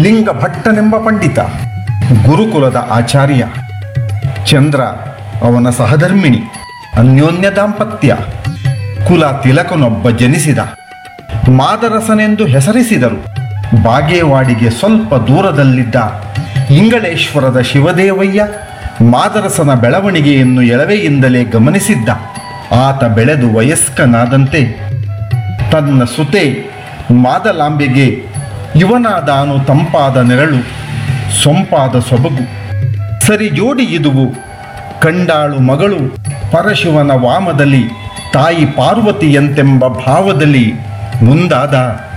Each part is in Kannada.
ಲಿಂಗ ಭಟ್ಟನೆಂಬ ಪಂಡಿತ ಗುರುಕುಲದ ಆಚಾರ್ಯ ಚಂದ್ರ ಅವನ ಸಹಧರ್ಮಿಣಿ ಅನ್ಯೋನ್ಯ ದಾಂಪತ್ಯ ಕುಲ ತಿಲಕನೊಬ್ಬ ಜನಿಸಿದ ಮಾದರಸನೆಂದು ಹೆಸರಿಸಿದರು ಬಾಗೇವಾಡಿಗೆ ಸ್ವಲ್ಪ ದೂರದಲ್ಲಿದ್ದ ಇಂಗಳೇಶ್ವರದ ಶಿವದೇವಯ್ಯ ಮಾದರಸನ ಬೆಳವಣಿಗೆಯನ್ನು ಎಳವೆಯಿಂದಲೇ ಗಮನಿಸಿದ್ದ ಆತ ಬೆಳೆದು ವಯಸ್ಕನಾದಂತೆ ತನ್ನ ಸುತೆ ಮಾದಲಾಂಬೆಗೆ ಇವನಾದಾನು ತಂಪಾದ ನೆರಳು ಸೊಂಪಾದ ಸೊಬಗು ಸರಿ ಜೋಡಿ ಇದುವು ಕಂಡಾಳು ಮಗಳು ಪರಶಿವನ ವಾಮದಲ್ಲಿ ತಾಯಿ ಪಾರ್ವತಿಯಂತೆಂಬ ಭಾವದಲ್ಲಿ ಮುಂದಾದ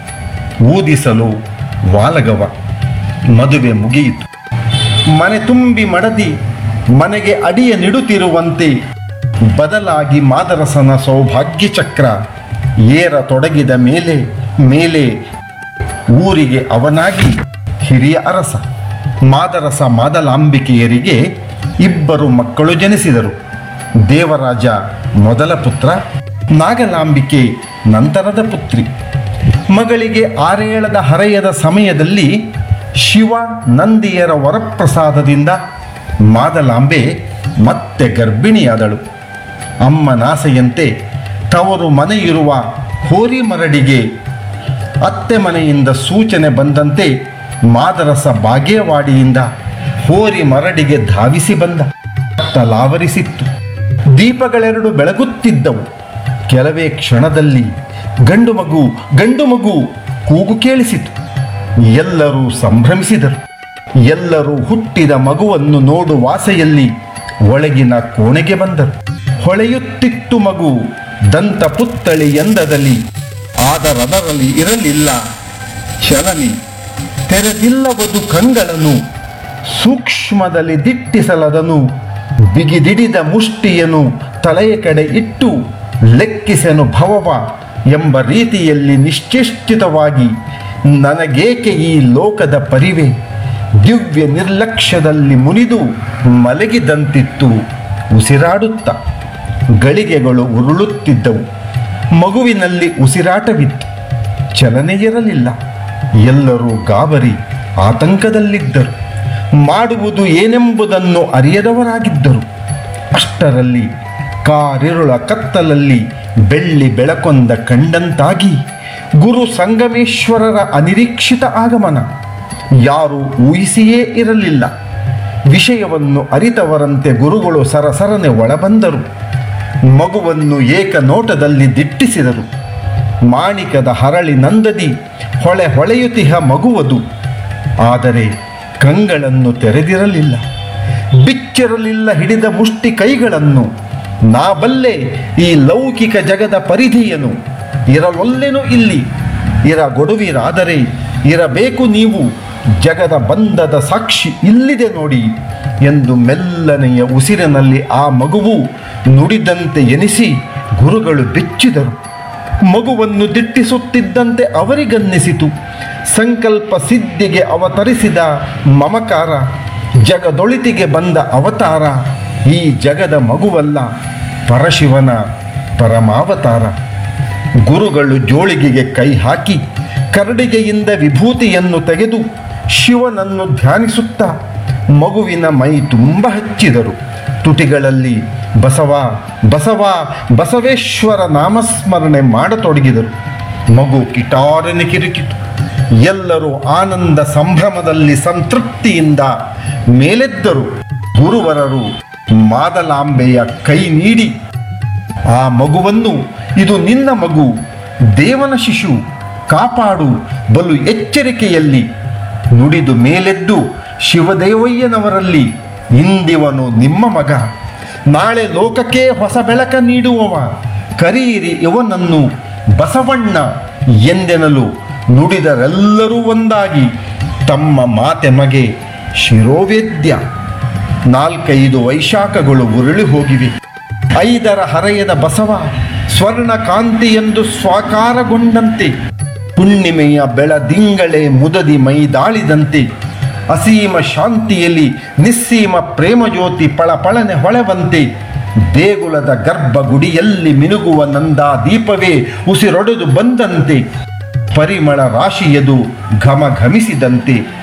ಊದಿಸಲು ವಾಲಗವ ಮದುವೆ ಮುಗಿಯಿತು ಮನೆ ತುಂಬಿ ಮಡದಿ ಮನೆಗೆ ಅಡಿಯ ನಿಡುತ್ತಿರುವಂತೆ ಬದಲಾಗಿ ಮಾದರಸನ ಸೌಭಾಗ್ಯ ಚಕ್ರ ಏರ ತೊಡಗಿದ ಮೇಲೆ ಮೇಲೆ ಊರಿಗೆ ಅವನಾಗಿ ಹಿರಿಯ ಅರಸ ಮಾದರಸ ಮಾದಲಾಂಬಿಕೆಯರಿಗೆ ಇಬ್ಬರು ಮಕ್ಕಳು ಜನಿಸಿದರು ದೇವರಾಜ ಮೊದಲ ಪುತ್ರ ನಾಗಲಾಂಬಿಕೆ ನಂತರದ ಪುತ್ರಿ ಮಗಳಿಗೆ ಆರೇಳದ ಹರೆಯದ ಸಮಯದಲ್ಲಿ ಶಿವ ನಂದಿಯರ ವರಪ್ರಸಾದದಿಂದ ಮಾದಲಾಂಬೆ ಮತ್ತೆ ಗರ್ಭಿಣಿಯಾದಳು ಅಮ್ಮನಾಸೆಯಂತೆ ತವರು ಮನೆಯಿರುವ ಹೋರಿ ಮರಡಿಗೆ ಅತ್ತೆ ಮನೆಯಿಂದ ಸೂಚನೆ ಬಂದಂತೆ ಮಾದರಸ ಬಾಗೇವಾಡಿಯಿಂದ ಹೋರಿ ಮರಡಿಗೆ ಧಾವಿಸಿ ಬಂದ ತಲಾವರಿಸಿತ್ತು ದೀಪಗಳೆರಡು ಬೆಳಗುತ್ತಿದ್ದವು ಕೆಲವೇ ಕ್ಷಣದಲ್ಲಿ ಗಂಡು ಮಗು ಗಂಡು ಮಗು ಕೂಗು ಕೇಳಿಸಿತು ಎಲ್ಲರೂ ಸಂಭ್ರಮಿಸಿದರು ಎಲ್ಲರೂ ಹುಟ್ಟಿದ ಮಗುವನ್ನು ನೋಡುವ ಆಸೆಯಲ್ಲಿ ಒಳಗಿನ ಕೋಣೆಗೆ ಬಂದರು ಹೊಳೆಯುತ್ತಿತ್ತು ಮಗು ದಂತ ಪುತ್ತಳಿ ಎಂದದಲ್ಲಿ ಆದರದರಲ್ಲಿ ಇರಲಿಲ್ಲ ಚಲನೆ ತೆರೆದಿಲ್ಲವದು ಕಂಗಳನ್ನು ಸೂಕ್ಷ್ಮದಲ್ಲಿ ದಿಟ್ಟಿಸಲದನು ಬಿಗಿದಿಡಿದ ಮುಷ್ಟಿಯನು ತಲೆಯ ಕಡೆ ಇಟ್ಟು ಲೆಕ್ಕಿಸೆನು ಭವವ ಎಂಬ ರೀತಿಯಲ್ಲಿ ನಿಶ್ಚೇಷ್ಟಿತವಾಗಿ ನನಗೇಕೆ ಈ ಲೋಕದ ಪರಿವೆ ದಿವ್ಯ ನಿರ್ಲಕ್ಷ್ಯದಲ್ಲಿ ಮುನಿದು ಮಲಗಿದಂತಿತ್ತು ಉಸಿರಾಡುತ್ತ ಗಳಿಗೆಗಳು ಉರುಳುತ್ತಿದ್ದವು ಮಗುವಿನಲ್ಲಿ ಉಸಿರಾಟವಿತ್ತು ಚಲನೆ ಇರಲಿಲ್ಲ ಎಲ್ಲರೂ ಗಾಬರಿ ಆತಂಕದಲ್ಲಿದ್ದರು ಮಾಡುವುದು ಏನೆಂಬುದನ್ನು ಅರಿಯದವರಾಗಿದ್ದರು ಅಷ್ಟರಲ್ಲಿ ಕಾರಿರುಳ ಕತ್ತಲಲ್ಲಿ ಬೆಳ್ಳಿ ಬೆಳಕೊಂದ ಕಂಡಂತಾಗಿ ಗುರು ಸಂಗಮೇಶ್ವರರ ಅನಿರೀಕ್ಷಿತ ಆಗಮನ ಯಾರು ಊಹಿಸಿಯೇ ಇರಲಿಲ್ಲ ವಿಷಯವನ್ನು ಅರಿತವರಂತೆ ಗುರುಗಳು ಸರಸರನೆ ಒಳಬಂದರು ಮಗುವನ್ನು ಏಕನೋಟದಲ್ಲಿ ದಿಟ್ಟಿಸಿದರು ಮಾಣಿಕದ ಹರಳಿ ನಂದದಿ ಹೊಳೆ ಹೊಳೆಯುತಿಹ ಮಗುವದು ಆದರೆ ಕಂಗಳನ್ನು ತೆರೆದಿರಲಿಲ್ಲ ಬಿಚ್ಚಿರಲಿಲ್ಲ ಹಿಡಿದ ಮುಷ್ಟಿ ಕೈಗಳನ್ನು ನಾ ಬಲ್ಲೆ ಈ ಲೌಕಿಕ ಜಗದ ಪರಿಧಿಯನು ಇರಲೊಲ್ಲೆನು ಇಲ್ಲಿ ಇರಗೊಡುವಿರಾದರೆ ಇರಬೇಕು ನೀವು ಜಗದ ಬಂಧದ ಸಾಕ್ಷಿ ಇಲ್ಲಿದೆ ನೋಡಿ ಎಂದು ಮೆಲ್ಲನೆಯ ಉಸಿರಿನಲ್ಲಿ ಆ ಮಗುವು ನುಡಿದಂತೆ ಎನಿಸಿ ಗುರುಗಳು ಬೆಚ್ಚಿದರು ಮಗುವನ್ನು ದಿಟ್ಟಿಸುತ್ತಿದ್ದಂತೆ ಅವರಿಗನ್ನಿಸಿತು ಸಂಕಲ್ಪ ಸಿದ್ಧಿಗೆ ಅವತರಿಸಿದ ಮಮಕಾರ ಜಗದೊಳಿತಿಗೆ ಬಂದ ಅವತಾರ ಈ ಜಗದ ಮಗುವಲ್ಲ ಪರಶಿವನ ಪರಮಾವತಾರ ಗುರುಗಳು ಜೋಳಿಗೆಗೆ ಕೈ ಹಾಕಿ ಕರಡಿಗೆಯಿಂದ ವಿಭೂತಿಯನ್ನು ತೆಗೆದು ಶಿವನನ್ನು ಧ್ಯಾನಿಸುತ್ತಾ ಮಗುವಿನ ಮೈ ತುಂಬ ಹಚ್ಚಿದರು ತುಟಿಗಳಲ್ಲಿ ಬಸವ ಬಸವ ಬಸವೇಶ್ವರ ನಾಮಸ್ಮರಣೆ ಮಾಡತೊಡಗಿದರು ಮಗು ಕಿಟಾರನೆ ಕಿರುಕಿತು ಎಲ್ಲರೂ ಆನಂದ ಸಂಭ್ರಮದಲ್ಲಿ ಸಂತೃಪ್ತಿಯಿಂದ ಮೇಲೆದ್ದರು ಗುರುವರರು ಮಾದಲಾಂಬೆಯ ಕೈ ನೀಡಿ ಆ ಮಗುವನ್ನು ಇದು ನಿನ್ನ ಮಗು ದೇವನ ಶಿಶು ಕಾಪಾಡು ಬಲು ಎಚ್ಚರಿಕೆಯಲ್ಲಿ ನುಡಿದು ಮೇಲೆದ್ದು ಶಿವದೇವಯ್ಯನವರಲ್ಲಿ ಇಂದಿವನು ನಿಮ್ಮ ಮಗ ನಾಳೆ ಲೋಕಕ್ಕೆ ಹೊಸ ಬೆಳಕ ನೀಡುವವ ಕರೀರಿ ಇವನನ್ನು ಬಸವಣ್ಣ ಎಂದೆನಲು ನುಡಿದರೆಲ್ಲರೂ ಒಂದಾಗಿ ತಮ್ಮ ಮಾತೆಮಗೆ ಶಿರೋವೇದ್ಯ ನಾಲ್ಕೈದು ವೈಶಾಖಗಳು ಉರುಳಿ ಹೋಗಿವೆ ಐದರ ಹರೆಯದ ಬಸವ ಸ್ವರ್ಣ ಕಾಂತಿಯೆಂದು ಸ್ವಾಕಾರಗೊಂಡಂತೆ ಹುಣ್ಣಿಮೆಯ ಬೆಳದಿಂಗಳೇ ಮುದದಿ ಮೈದಾಳಿದಂತೆ ಅಸೀಮ ಶಾಂತಿಯಲ್ಲಿ ನಿಸ್ಸೀಮ ಪ್ರೇಮ ಜ್ಯೋತಿ ಪಳಪಳನೆ ಹೊಳೆವಂತೆ ದೇಗುಲದ ಗರ್ಭಗುಡಿಯಲ್ಲಿ ಮಿನುಗುವ ನಂದಾ ದೀಪವೇ ಉಸಿರೊಡೆದು ಬಂದಂತೆ ಪರಿಮಳ ರಾಶಿಯದು ಘಮ ಘಮಿಸಿದಂತೆ